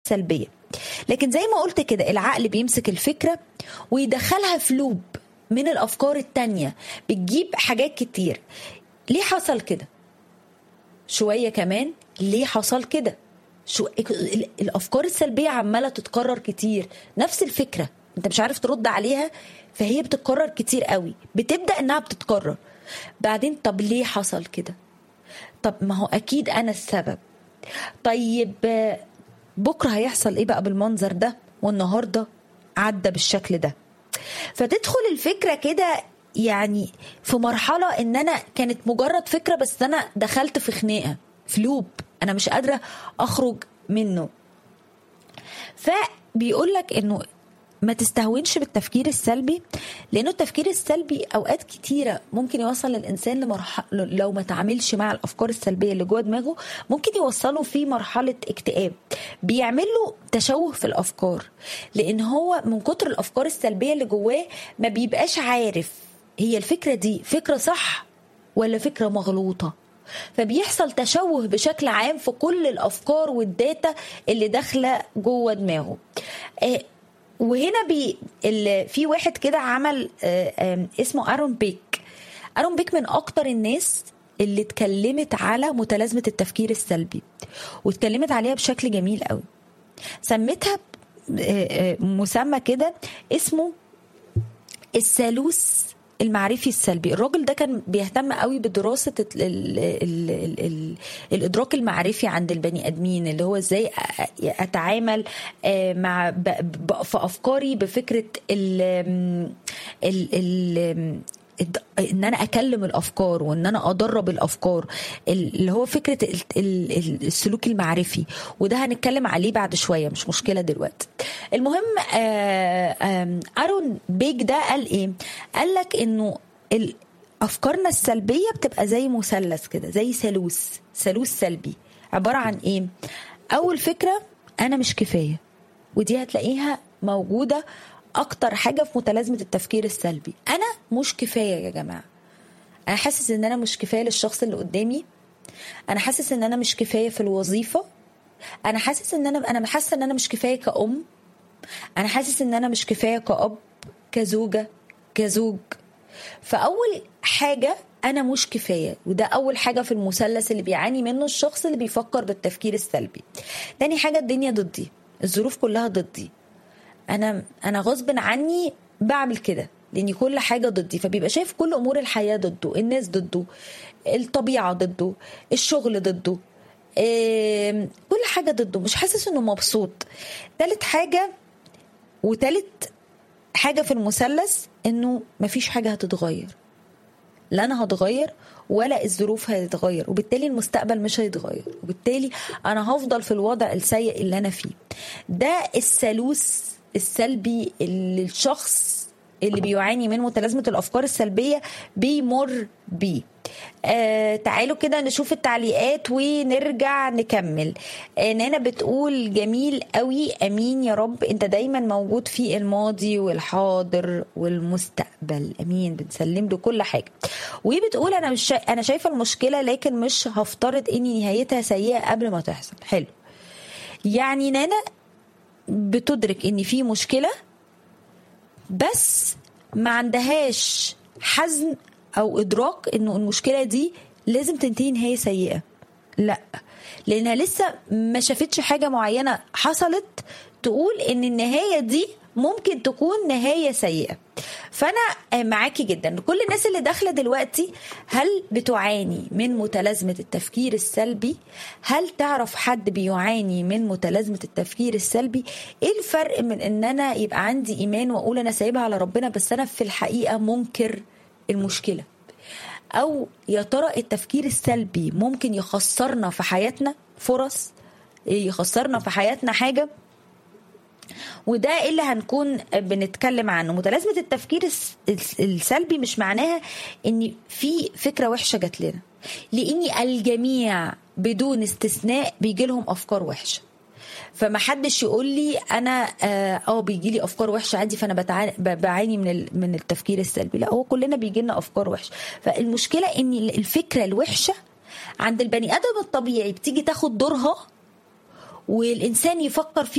السلبيه لكن زي ما قلت كده العقل بيمسك الفكره ويدخلها في لوب من الافكار التانية بتجيب حاجات كتير ليه حصل كده شويه كمان ليه حصل كده شو الافكار السلبيه عماله تتكرر كتير نفس الفكره انت مش عارف ترد عليها فهي بتتكرر كتير قوي بتبدا انها بتتكرر بعدين طب ليه حصل كده طب ما هو اكيد انا السبب طيب بكره هيحصل ايه بقى بالمنظر ده والنهارده عدى بالشكل ده فتدخل الفكره كده يعني في مرحله ان انا كانت مجرد فكره بس انا دخلت في خناقه في لوب انا مش قادره اخرج منه فبيقول لك انه ما تستهونش بالتفكير السلبي لانه التفكير السلبي اوقات كتيره ممكن يوصل الانسان لمرحله لو ما تعاملش مع الافكار السلبيه اللي جوه دماغه ممكن يوصله في مرحله اكتئاب بيعمل له تشوه في الافكار لان هو من كتر الافكار السلبيه اللي جواه ما بيبقاش عارف هي الفكره دي فكره صح ولا فكره مغلوطه فبيحصل تشوه بشكل عام في كل الافكار والداتا اللي داخله جوه دماغه آه وهنا بي في واحد كده عمل اسمه ارون بيك ارون بيك من اكتر الناس اللي اتكلمت على متلازمه التفكير السلبي واتكلمت عليها بشكل جميل قوي سميتها مسمى كده اسمه الثالوث المعرفي السلبي الراجل ده كان بيهتم قوي بدراسة ال ال ال ال ال الإدراك المعرفي عند البني آدمين اللي هو إزاي أتعامل مع في أفكاري بفكرة ال ال ال ان انا اكلم الافكار وان انا ادرب الافكار اللي هو فكره السلوك المعرفي وده هنتكلم عليه بعد شويه مش مشكله دلوقتي المهم ارون بيج ده قال ايه قال لك انه افكارنا السلبيه بتبقى زي مثلث كده زي ثالوث ثالوث سلبي عباره عن ايه اول فكره انا مش كفايه ودي هتلاقيها موجوده اكتر حاجه في متلازمه التفكير السلبي انا مش كفايه يا جماعه انا حاسس ان انا مش كفايه للشخص اللي قدامي انا حاسس ان انا مش كفايه في الوظيفه انا حاسس ان انا انا حاسه ان انا مش كفايه كأم انا حاسس ان انا مش كفايه كأب كزوجه كزوج فاول حاجه انا مش كفايه وده اول حاجه في المثلث اللي بيعاني منه الشخص اللي بيفكر بالتفكير السلبي تاني حاجه الدنيا ضدي الظروف كلها ضدي انا انا غصب عني بعمل كده لان كل حاجه ضدي فبيبقى شايف كل امور الحياه ضده الناس ضده الطبيعه ضده الشغل ضده إيه كل حاجه ضده مش حاسس انه مبسوط تالت حاجه وتالت حاجه في المثلث انه مفيش حاجه هتتغير لا انا هتغير ولا الظروف هتتغير وبالتالي المستقبل مش هيتغير وبالتالي انا هفضل في الوضع السيء اللي انا فيه ده الثالوث السلبي اللي الشخص اللي بيعاني من متلازمه الافكار السلبيه بيمر بيه آه تعالوا كده نشوف التعليقات ونرجع نكمل آه نانا بتقول جميل قوي امين يا رب انت دايما موجود في الماضي والحاضر والمستقبل امين بنسلم له كل حاجه وبتقول انا مش شا... انا شايفه المشكله لكن مش هفترض ان نهايتها سيئه قبل ما تحصل حلو يعني نانا بتدرك ان في مشكله بس ما عندهاش حزم او ادراك انه المشكله دي لازم تنتهي نهايه سيئه لا لانها لسه ما شافتش حاجه معينه حصلت تقول ان النهايه دي ممكن تكون نهايه سيئه فانا معاكي جدا كل الناس اللي داخله دلوقتي هل بتعاني من متلازمه التفكير السلبي هل تعرف حد بيعاني من متلازمه التفكير السلبي ايه الفرق من ان انا يبقى عندي ايمان واقول انا سايبها على ربنا بس انا في الحقيقه منكر المشكله او يا ترى التفكير السلبي ممكن يخسرنا في حياتنا فرص يخسرنا في حياتنا حاجه وده اللي هنكون بنتكلم عنه متلازمه التفكير السلبي مش معناها ان في فكره وحشه جات لنا لاني الجميع بدون استثناء بيجي لهم افكار وحشه فما حدش يقول لي انا اه بيجي لي افكار وحشه عادي فانا بعاني من من التفكير السلبي لا هو كلنا بيجي لنا افكار وحشه فالمشكله ان الفكره الوحشه عند البني ادم الطبيعي بتيجي تاخد دورها والانسان يفكر فيها